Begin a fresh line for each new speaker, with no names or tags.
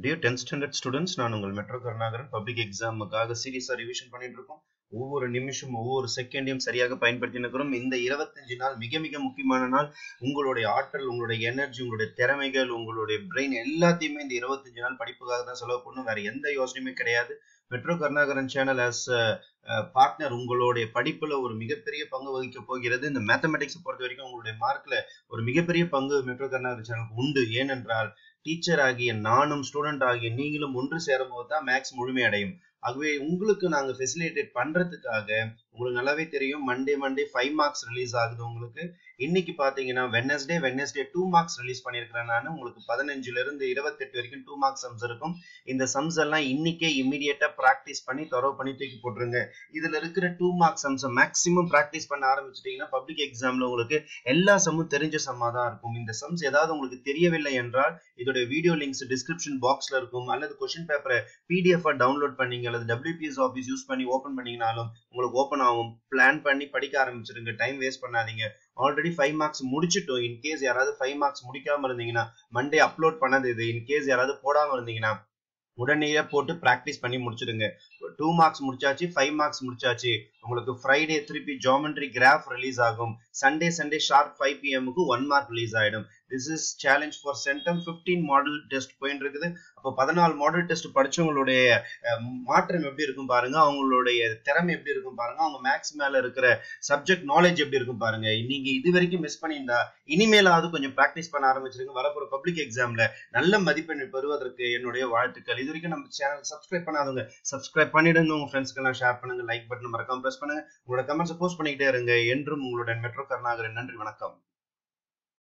dear tenth standard students நான் உங்கள் metro Karunakaran public எக்ஸாமுக்காக சீரியஸாக ரிவிஷன் பண்ணிட்டு இருக்கோம் ஒவ்வொரு நிமிஷம் ஒவ்வொரு செகண்டையும் சரியாக பயன்படுத்தி இருக்கிறோம் இந்த இருபத்தஞ்சு நாள் மிக மிக முக்கியமான நாள் உங்களுடைய ஆற்றல் உங்களுடைய எனர்ஜி உங்களுடைய திறமைகள் உங்களுடைய பிரெயின் எல்லாத்தையுமே இந்த இருபத்தஞ்சு நாள் படிப்புக்காக தான் செலவு பண்ணணும் வேற எந்த யோசனையுமே கிடையாது metro Karunakaran channel as partner உங்களுடைய படிப்புல ஒரு மிகப்பெரிய பங்கு வகிக்க போகிறது இந்த மேத்தமெட்டிக்ஸ் பொறுத்த வரைக்கும் உங்களுடைய மார்க்ல ஒரு மிகப்பெரிய பங்கு மெட்ரோ கருணாகரன் சேனலுக்கு உண்டு ஏனென்றால் டீச்சர் ஆகிய நானும் ஸ்டூடெண்ட் ஆகிய நீங்களும் ஒன்று சேரும் போது தான் மேக்ஸ் முழுமையடையும் ஆகவே உங்களுக்கு நாங்க ஃபெசிலிட்டேட் பண்றதுக்காக உங்களுக்கு நல்லாவே தெரியும் Monday Monday five marks release ஆகுது உங்களுக்கு இன்னைக்கு பாத்தீங்கன்னா Wednesday Wednesday two marks release பண்ணிருக்கிறேன் நான் உங்களுக்கு பதினஞ்சுல இருந்து இருபத்தெட்டு வரைக்கும் டூ மார்க்ஸ் சம்ஸ் இருக்கும் இந்த சம்ஸ் எல்லாம் இன்னைக்கே இம்மிடியட்டா ப்ராக்டிஸ் பண்ணி தொடர்பு பண்ணி தூக்கி போட்டுருங்க இதுல இருக்கிற two marks sums maximum practice பண்ண ஆரம்பிச்சிட்டீங்கன்னா பப்ளிக் எக்ஸாம்ல உங்களுக்கு எல்லா சம்மும் தெரிஞ்ச சம்மா தான் இருக்கும் இந்த சம்ஸ் ஏதாவது உங்களுக்கு தெரியவில்லை என்றால் இதோட வீடியோ லிங்க்ஸ் டிஸ்கிரிப்ஷன் பாக்ஸ்ல இருக்கும் அல்லது கொஸ்டின் பேப்பரை பிடிஎஃப் டவுன்லோட் பண்ணீங்க அல்லது டபிள்யூபிஎஸ் ஆஃபீஸ் யூஸ் பண்ணி ஓப்பன் பண்ணீங்கனாலும் உங்களுக்கு ஓப்பன் ஆகும் பிளான் பண்ணி படிக்க ஆரம்பிச்சிருங்க டைம் வேஸ்ட் பண்ணாதீங்க ஆல்ரெடி ஃபைவ் மார்க்ஸ் முடிச்சிட்டோம் இன் கேஸ் யாராவது ஃபைவ் மார்க்ஸ் முடிக்காம இருந்தீங்கன்னா மண்டே அப்லோட் பண்ணது இது இன் கேஸ் யாராவது போடாம இருந்தீங்கன்னா உடனே போட்டு ப்ராக்டிஸ் பண்ணி முடிச்சிடுங்க டூ மார்க்ஸ் முடிச்சாச்சு ஃபைவ் மார்க்ஸ் முடிச்சாச்சு உங்களுக்கு ஃப்ரைடே திருப்பி ஜாமெண்ட்ரி கிராஃப் ரிலீஸ் ஆகும் சண்டே சண்டே ஷார்ப் ஃபைவ் பிஎம்க்கு ஒன் மார்க் ரிலீஸ் ஆயிடும் this is challenge for centum fifteen model test போயிட்டு இருக்குது அப்போ பதினாலு மாடல் டெஸ்ட் படிச்சவங்களுடைய மாற்றம் எப்படி இருக்கும் பாருங்க அவங்களுடைய திறமை எப்படி இருக்கும் பாருங்க அவங்க மேக்ஸ் மேல இருக்கிற சப்ஜெக்ட் நாலேஜ் எப்படி இருக்கும் பாருங்க நீங்க இது வரைக்கும் மிஸ் பண்ணியிருந்தா இனிமேலாவது கொஞ்சம் ப்ராக்டிஸ் பண்ண ஆரம்பிச்சிருங்க வரப்போற பப்ளிக் எக்ஸாம்ல நல்ல மதிப்பெண் பெறுவதற்கு என்னுடைய வாழ்த்துக்கள் இது வரைக்கும் நம்ம சேனல் சப்ஸ்கிரைப் பண்ணாதவங்க சப்ஸ்கிரைப் பண்ணிடுங்க உங்க ஃப்ரெண்ட்ஸ்க்கு எல்லாம் ஷேர் பண்ணுங்க லைக் பட்டன் மறக்காம பிரஸ் பண்ணுங்க உங்களோட கமெண்ட்ஸ் போஸ்ட் பண்ணிக்கிட்டே இருங்க என்றும் உங்களுடன் மெட்ரோ கருணாகரன் நன்றி வணக்கம்